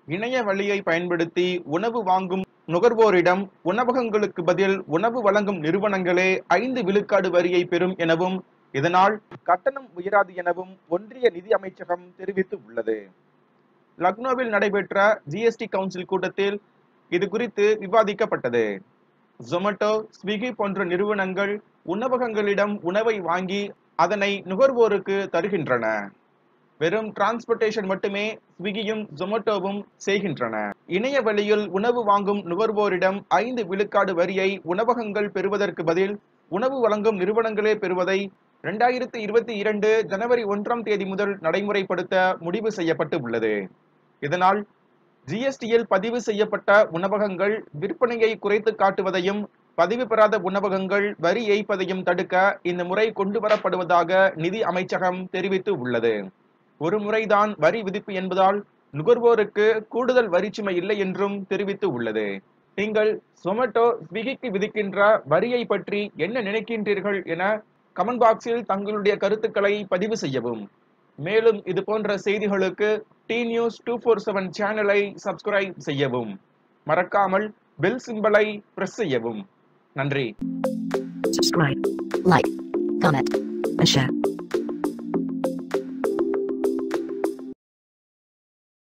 இணைய வழியை பயன்படுத்தி உணவு வாங்கும் நுகர்வோரிடம் உணவகங்களுக்கு பதில் உணவு வழங்கும் நிறுவனங்களே ஐந்து விழுக்காடு வரியை பெறும் எனவும் இதனால் கட்டணம் உயராது எனவும் ஒன்றிய நிதி அமைச்சகம் தெரிவித்து உள்ளது லக்னோவில் நடைபெற்ற ஜிஎஸ்டி கவுன்சில் கூட்டத்தில் இது குறித்து விவாதிக்கப்பட்டது ஜொமேட்டோ ஸ்விக்கி போன்ற நிறுவனங்கள் உணவகங்களிடம் உணவை வாங்கி அதனை நுகர்வோருக்கு தருகின்றன வெறும் டிரான்ஸ்போர்ட்டேஷன் மட்டுமே ஸ்விக்கியும் ஜொமேட்டோவும் செய்கின்றன இணைய வழியில் உணவு வாங்கும் நுகர்வோரிடம் ஐந்து விழுக்காடு வரியை உணவகங்கள் பெறுவதற்கு பதில் உணவு வழங்கும் நிறுவனங்களே பெறுவதை இரண்டாயிரத்தி இருபத்தி இரண்டு ஜனவரி ஒன்றாம் தேதி முதல் நடைமுறைப்படுத்த முடிவு செய்யப்பட்டு உள்ளது இதனால் ஜிஎஸ்டியில் பதிவு செய்யப்பட்ட உணவகங்கள் விற்பனையை குறைத்து காட்டுவதையும் பதிவு பெறாத உணவகங்கள் வரி ஏய்ப்பதையும் தடுக்க இந்த முறை கொண்டு வரப்படுவதாக நிதி அமைச்சகம் தெரிவித்து உள்ளது ஒரு முறைதான் வரி விதிப்பு என்பதால் நுகர்வோருக்கு கூடுதல் வரிச்சுமை இல்லை என்றும் தெரிவித்து உள்ளது நீங்கள் சொமேட்டோ ஸ்விக்கிக்கு விதிக்கின்ற வரியை பற்றி என்ன நினைக்கின்றீர்கள் என கமெண்ட் பாக்ஸில் தங்களுடைய கருத்துக்களை பதிவு செய்யவும் மேலும் இது போன்ற செய்திகளுக்கு T news two four seven சேனலை சப்ஸ்கிரைப் செய்யவும் மறக்காமல் பெல் சிம்பலை பிரஸ் செய்யவும் நன்றி subscribe, like, comment, and share.